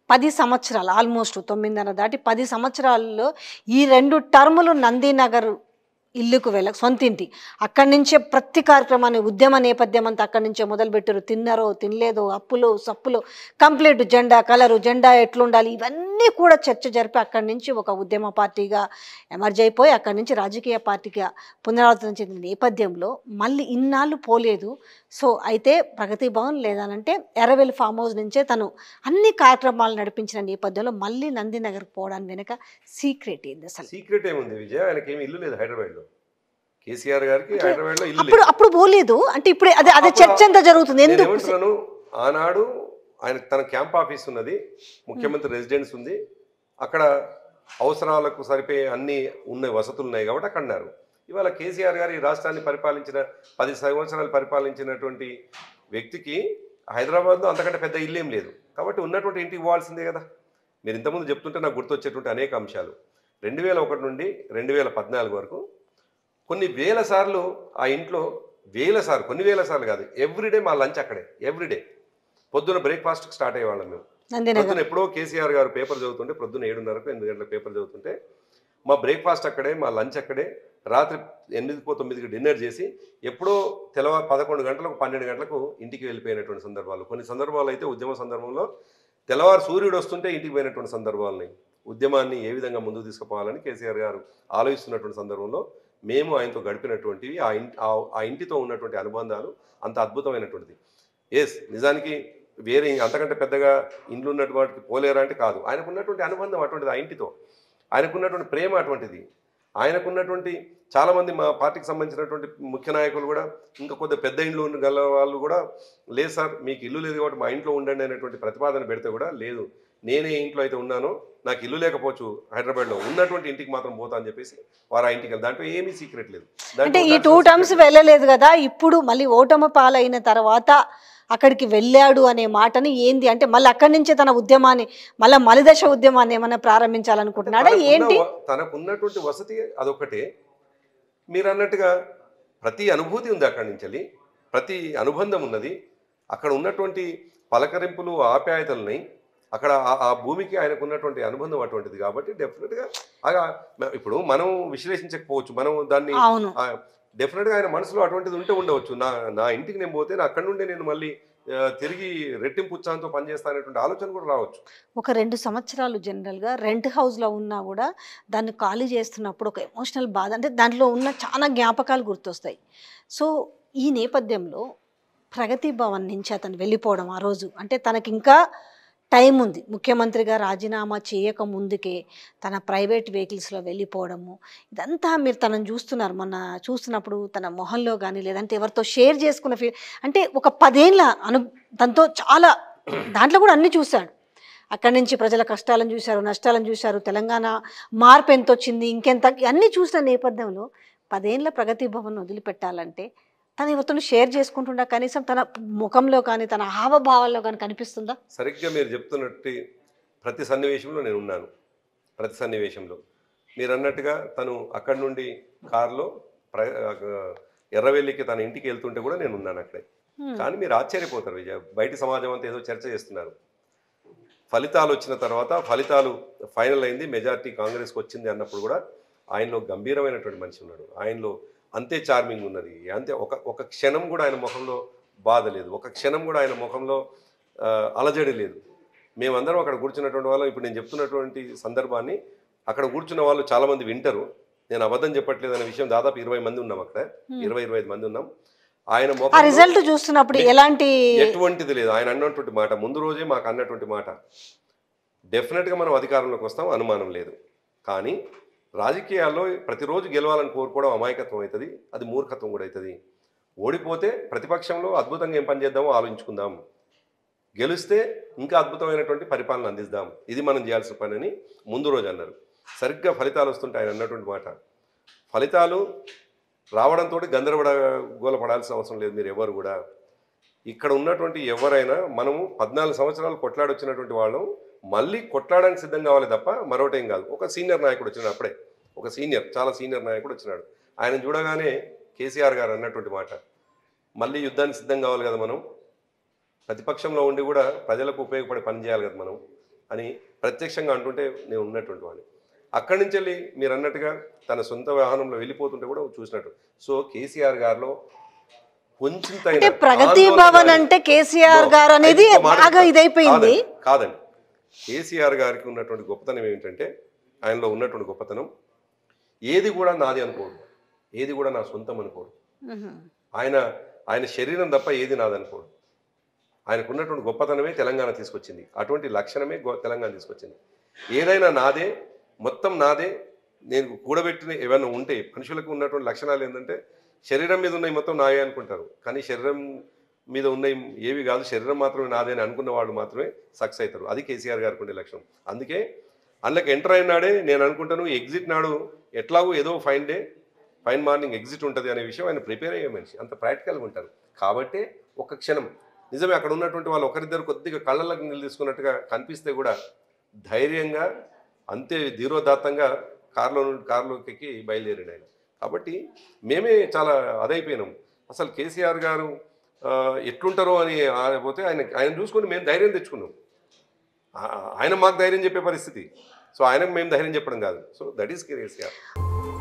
పది సంవత్సరాలు ఆల్మోస్ట్ తొమ్మిదిన్నర దాటి పది సంవత్సరాల్లో ఈ రెండు టర్ములు నందీనగర్ ఇల్లుకు వెళ్ళ సొంతింటి అక్కడి నుంచే ప్రతి కార్యక్రమాన్ని ఉద్యమ నేపథ్యం అంతా అక్కడి నుంచే మొదలుపెట్టారు తిన్నారో తినలేదో అప్పులు సప్పులు కంప్లీట్ జెండా కలరు జెండా ఎట్లుండాలి ఇవన్నీ కూడా చర్చ జరిపి అక్కడి నుంచి ఒక ఉద్యమ పార్టీగా ఎమర్జ్ అయిపోయి అక్కడి నుంచి రాజకీయ పార్టీగా పునరావృతం చెందిన నేపథ్యంలో మళ్ళీ ఇన్నాళ్ళు పోలేదు సో అయితే ప్రగతి భవన్ లేదనంటే ఎర్రవెల్లి ఫామ్ హౌస్ నుంచే తను అన్ని కార్యక్రమాలు నడిపించిన నేపథ్యంలో మళ్ళీ నందినగర్కి పోవడానికి వెనక సీక్రెట్ ఏంది అసలు సీక్రెట్ ఏముంది విజయ్ ఆయనకి ఏమి ఇల్లు లేదు హైదరాబాద్లో కేసీఆర్ గారికి హైదరాబాద్లో ఇల్లు అప్పుడు లేదు అప్పుడు పోలేదు అంటే ఇప్పుడు అదే అదే అప్పుడు- చర్చ ఎంత జరుగుతుంది నేను ఎందుకు ఏమంటున్నాను ఆనాడు ఆయన తన క్యాంప్ ఆఫీస్ ఉన్నది ముఖ్యమంత్రి రెసిడెన్స్ ఉంది అక్కడ అవసరాలకు సరిపోయే అన్ని ఉన్న వసతులు ఉన్నాయి కాబట్టి అక్కడ ఉన్నారు ఇవాళ కేసీఆర్ గారు ఈ రాష్ట్రాన్ని పరిపాలించిన పది సంవత్సరాలు పరిపాలించినటువంటి వ్యక్తికి హైదరాబాద్లో అంతకంటే పెద్ద ఇల్లు ఏం లేదు కాబట్టి ఉన్నటువంటి ఇంటికి పోవాల్సిందే కదా మీరు ఇంతకుముందు చెప్తుంటే నాకు గుర్తొచ్చేటువంటి అనేక అంశాలు రెండు వేల ఒకటి నుండి రెండు వేల పద్నాలుగు వరకు కొన్ని వేల సార్లు ఆ ఇంట్లో వేల సార్లు కొన్ని వేల సార్లు కాదు ఎవ్రీడే మా లంచ్ అక్కడే ఎవ్రీడే పొద్దున బ్రేక్ఫాస్ట్కి స్టార్ట్ అయ్యేవాళ్ళం మేము నందినగర్ పొద్దున ఎప్పుడో కేసీఆర్ గారు పేపర్ చదువుతుంటే పొద్దున ఏడున్నరకు ఎనిమిది గంటలకు పేపర్ చదువుతుంటే మా బ్రేక్ఫాస్ట్ అక్కడే మా లంచ్ అక్కడే రాత్రి ఎనిమిదికో తొమ్మిదికి డిన్నర్ చేసి ఎప్పుడో తెల్లవారు పదకొండు గంటలకు పన్నెండు గంటలకు ఇంటికి వెళ్ళిపోయినటువంటి సందర్భాలు కొన్ని సందర్భాలు అయితే ఉద్యమ సందర్భంలో తెల్లవారు సూర్యుడు వస్తుంటే ఇంటికి పోయినటువంటి సందర్భాలని ఉద్యమాన్ని ఏ విధంగా ముందుకు తీసుకుపోవాలని కేసీఆర్ గారు ఆలోచిస్తున్నటువంటి సందర్భంలో మేము ఆయనతో గడిపినటువంటివి ఆ ఇంటి ఆ- ఆ ఇంటితో ఉన్నటువంటి అనుబంధాలు అంత అద్భుతమైనటువంటిది ఎస్ నిజానికి వేరే అంతకంటే పెద్దగా ఇండ్లు ఉన్నటువంటి పోలేరా అంటే కాదు ఆయనకున్నటువంటి అనుబంధం అటువంటిది ఆ ఇంటితో ఆయనకున్నటువంటి ప్రేమ అటువంటిది ఆయనకున్నటువంటి చాలామంది మా పార్టీకి సంబంధించినటువంటి ముఖ్య నాయకులు కూడా ఇంకా కొద్ది పెద్ద ఇండ్లు ఉన్న గల వాళ్ళు కూడా లేదు సార్ మీకు ఇల్లు లేదు కాబట్టి మా ఇంట్లో ఉండండి అనేటువంటి ప్రతిపాదన పెడితే కూడా లేదు నేనే ఇంట్లో అయితే ఉన్నానో నాకు ఇల్లు లేకపోవచ్చు హైదరాబాద్లో ఉన్నటువంటి ఇంటికి మాత్రం పోతా అని చెప్పేసి వారు ఆ ఇంటికి వెళ్ళి దాంట్లో ఏమీ సీక్రెట్ లేదు అంటే దాంట్లో ఈ ఉండాల్సిన టూ టర్మ్స్ secret వెళ్ళలేదు కదా ఇప్పుడు మళ్ళీ ఓటమి పాలైన తర్వాత అక్కడికి వెళ్ళాడు అనే మాటని ఏంది అంటే మళ్ళీ అక్కడి నుంచే తన ఉద్యమాన్ని మళ్ళీ మలిదశ ఉద్యమాన్ని ఏమైనా ప్రారంభించాలనుకుంటున్నాడా తనకున్న ఏంటి వ- తనకున్నటువంటి వసతి అదొకటే మీరు అన్నట్టుగా ప్రతి అనుభూతి ఉంది అక్కడి నుంచి ప్రతి అనుబంధం ఉన్నది అక్కడ ఉన్నటువంటి పలకరింపులు ఆప్యాయతలని అక్కడ ఆ- ఆ భూమికి ఆయనకు ఉన్నటువంటి అనుబంధం అటువంటిది కాబట్టి డెఫినెట్గా అగా ఇప్పుడు మనం విశ్లేషించకపోవచ్చు మనం దాన్ని అవును డెఫినెట్గా ఆయన మనసులో అటువంటిది ఉంటే ఉండవచ్చు నా నా ఇంటికి నేను పోతే నా అక్కడి నుండే నేను మళ్ళీ ఆ, తిరిగి రెట్టింపు ఉత్సాహంతో పనిచేస్తానేటువంటి ఆలోచన కూడా రావచ్చు ఒక రెండు సంవత్సరాలు జనరల్గా రెంట్ హౌస్లో ఉన్నా కూడా దాన్ని ఖాళీ చేస్తున్నప్పుడు ఒక ఎమోషనల్ బాధ అంటే దాంట్లో ఉన్న చాలా జ్ఞాపకాలు గుర్తొస్తాయి సో ఈ నేపథ్యంలో ప్రగతి భవన్ నుంచి అతను వెళ్ళిపోవడం ఆ రోజు అంటే తనకి ఇంకా టైం ఉంది ముఖ్యమంత్రిగా రాజీనామా చేయక ముందుకే తన ప్రైవేట్ వెహికల్స్లో వెళ్ళిపోవడము ఇదంతా మీరు తనను చూస్తున్నారు మొన్న చూస్తున్నప్పుడు తన మొహంలో కానీ లేదంటే ఎవరితో షేర్ చేసుకున్న ఫీల్ అంటే ఒక పదేళ్ళ అను తనతో చాలా దాంట్లో కూడా అన్ని చూశాడు అక్కడి నుంచి ప్రజల కష్టాలను చూశారు నష్టాలను చూశారు తెలంగాణ మార్పు ఎంత వచ్చింది ఇంకెంత అన్నీ చూసిన నేపథ్యంలో పదేళ్ల ప్రగతి భవన్ వదిలిపెట్టాలంటే తను ఎవరితో షేర్ చేసుకుంటుండా కనీసం తన ముఖంలో కానీ తన హావభావాల్లో కానీ కనిపిస్తుందా సరిగ్గా మీరు చెప్తున్నట్టు ప్రతి సన్నివేశంలో నేను ఉన్నాను ప్రతి సన్నివేశంలో మీరు అన్నట్టుగా తను అక్కడి నుండి కారులో ప్ర ఎర్రవెల్లికి తన ఇంటికి వెళ్తుంటే కూడా నేను ఉన్నాను అక్కడే హ్మ్. కానీ మీరు ఆశ్చర్యపోతారు విజయ బయట సమాజం అంతా ఏదో చర్చ చేస్తున్నారు ఫలితాలు వచ్చిన తర్వాత ఫలితాలు ఫైనల్ అయింది మెజారిటీ కాంగ్రెస్కి వచ్చింది అన్నప్పుడు కూడా ఆయనలో గంభీరమైనటువంటి మనిషి ఉన్నాడు ఆయనలో అంతే చార్మింగ్ ఉన్నది అంతే ఒక ఒక క్షణం కూడా ఆయన ముఖంలో బాధ లేదు ఒక క్షణం కూడా ఆయన ముఖంలో ఆ, అలజడి లేదు మేమందరం అక్కడ కూర్చున్నటువంటి వాళ్ళం ఇప్పుడు నేను చెప్తున్నటువంటి సందర్భాన్ని అక్కడ కూర్చున్న వాళ్ళు చాలామంది వింటారు నేను అబద్ధం చెప్పట్లేదు అనే విషయం దాదాపు ఇరవై మంది ఉన్నాం అక్కడ Hmm. ఇరవై ఇరవై ఐదు మంది ఉన్నాం ఆయన ఆ ముఖంలో- రిజల్ట్ చూస్తున్నప్పుడు ఎలాంటి ఎటువంటిది లేదు ఆయన అన్నటువంటి మాట ముందు రోజే మాకు అన్నటువంటి మాట డెఫినెట్గా మనం అధికారంలోకి వస్తాం అనుమానం లేదు కానీ రాజకీయాల్లో ప్రతిరోజు గెలవాలని కోరుకోవడం అమాయకత్వం అవుతుంది అది మూర్ఖత్వం కూడా అవుతుంది ఓడిపోతే ప్రతిపక్షంలో అద్భుతంగా ఏం పని చేద్దామో ఆలోచించుకుందాం గెలిస్తే ఇంకా అద్భుతమైనటువంటి పరిపాలన అందిద్దాం ఇది మనం చేయాల్సిన పని అని ముందు రోజు అన్నారు సరిగ్గా ఫలితాలు వస్తుంటే ఆయన అన్నటువంటి మాట ఫలితాలు రావడంతో గందరగోళ పడాల్సిన అవసరం లేదు మీరు ఎవరు కూడా ఇక్కడ ఉన్నటువంటి ఎవరైనా మనము పద్నాలుగు సంవత్సరాలు కొట్లాడొచ్చినటువంటి వాళ్ళం మళ్ళీ కొట్లాడడానికి సిద్ధం కావాలి తప్ప మరొకటేం కాదు ఒక సీనియర్ నాయకుడు వచ్చినాడు అప్పుడే ఒక సీనియర్ చాలా సీనియర్ నాయకుడు వచ్చినాడు ఆయన చూడగానే కేసీఆర్ గారు అన్నటువంటి మాట మళ్ళీ యుద్ధానికి సిద్ధం కావాలి కదా మనం ప్రతిపక్షంలో ఉండి కూడా ప్రజలకు ఉపయోగపడే పని చేయాలి కదా మనం అని ప్రత్యక్షంగా అంటుంటే నేను ఉన్నటువంటి వాడిని అక్కడి నుంచి వెళ్ళి మీరు అన్నట్టుగా తన సొంత వాహనంలో వెళ్ళిపోతుంటే కూడా చూసినట్టు సో కేసీఆర్ గారిలో కొంచెం అంటే ప్రగతి భవన్ అంటే కేసీఆర్ గారు అనేది బాగా ఇదైపోయింది కాదండి కేసీఆర్ గారికి ఉన్నటువంటి గొప్పతనం ఏమిటంటే ఆయనలో ఉన్నటువంటి గొప్పతనం ఏది కూడా నాది అనుకోడు ఏది కూడా నా సొంతం అనుకోడు మ్మ్. ఆయన ఆయన శరీరం తప్ప ఏది నాదనుకోడు ఆయనకు ఉన్నటువంటి గొప్పతనమే తెలంగాణ తీసుకొచ్చింది అటువంటి లక్షణమే గొ- తెలంగాణ తీసుకొచ్చింది ఏదైనా నాదే మొత్తం నాదే నేను కూడబెట్టిన ఏమైనా ఉంటే మనుషులకు ఉన్నటువంటి లక్షణాలు ఏంటంటే శరీరం మీద ఉన్నాయి మొత్తం నాయే అనుకుంటారు కానీ శరీరం మీద ఉన్నాయి ఏవి కాదు శరీరం మాత్రమే నాదే అని అనుకున్న వాళ్ళు మాత్రమే సక్సెస్ అవుతారు అది కేసీఆర్ గారికి ఉండే లక్షణం అందుకే అందులోకి ఎంటర్ అయినాడే నేను అనుకుంటాను ఎగ్జిట్ నాడు ఎట్లాగో ఏదో fine day fine morning exit ఉంటుంది అనే విషయం ఆయన ప్రిపేర్ అయ్యే మనిషి అంత ప్రాక్టికల్గా ఉంటారు కాబట్టి ఒక క్షణం నిజమే అక్కడ ఉన్నటువంటి వాళ్ళు ఒకరిద్దరు కొద్దిగా కళ్ళలకు నీళ్ళు తీసుకున్నట్టుగా కనిపిస్తే కూడా ధైర్యంగా అంతే ధీరోదాత్తంగా కారులో నుండి కారులోకి ఎక్కి బయలుదేరాడు ఆయన కాబట్టి మేమే చాలా అదైపోయినాం అసలు కేసీఆర్ గారు ఆ, ఎట్లుంటారో అని ఆ- పోతే ఆయన ఆయన చూసుకొని మేము ధైర్యం తెచ్చుకున్నాం ఆ- ఆయన మాకు ధైర్యం చెప్పే పరిస్థితి సో ఆయనకు మేము ధైర్యం చెప్పడం కాదు సో దట్ ఈస్ కేసీఆర్